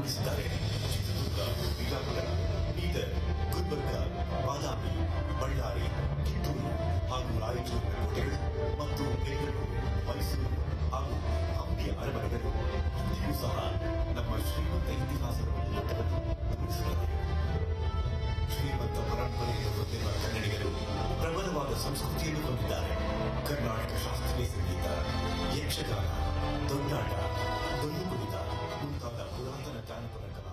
ಆಗಮಿಸಿದ್ದಾರೆ ಚಿತ್ರದುರ್ಗ ಬಿಜಾಪುರ ಬೀದರ್ ಗುಲ್ಬರ್ಗ ಬಾದಾಮಿ ಬಳ್ಳಾರಿ ಕಿತ್ತೂರು ಹಾಗೂ ರಾಯಚೂರು ಕೋಟೆಗಳು ಮತ್ತು ಬೆಂಗಳೂರು ಮೈಸೂರು ಹಾಗೂ ಹಂಪಿಯ ಅರಮನೆಗಳು ಇಂದಿಗೂ ಸಹ ನಮ್ಮ ಶ್ರೀಮಂತ ಇತಿಹಾಸದ ಒಂದು ನೋಟವನ್ನು ಗಮನಿಸುತ್ತದೆ ಶ್ರೀಮಂತ ಪರಂಪರೆಯನ್ನು ಹೊಂದಿರುವ ಕನ್ನಡಿಗರು ಪ್ರಬಲವಾದ ಸಂಸ್ಕೃತಿಯನ್ನು ಹೊಂದಿದ್ದಾರೆ ಕರ್ನಾಟಕ ಶಾಸ್ತ್ರೀಯ ಸಂಗೀತ ಯಕ್ಷಗಾನ ದೊಡ್ಡಾಟ ಡೊಳ್ಳು ಕುಣಿತ ಮುಂತಾದ ಪುರಾತನ ಜಾನಪದ ಕಲಾ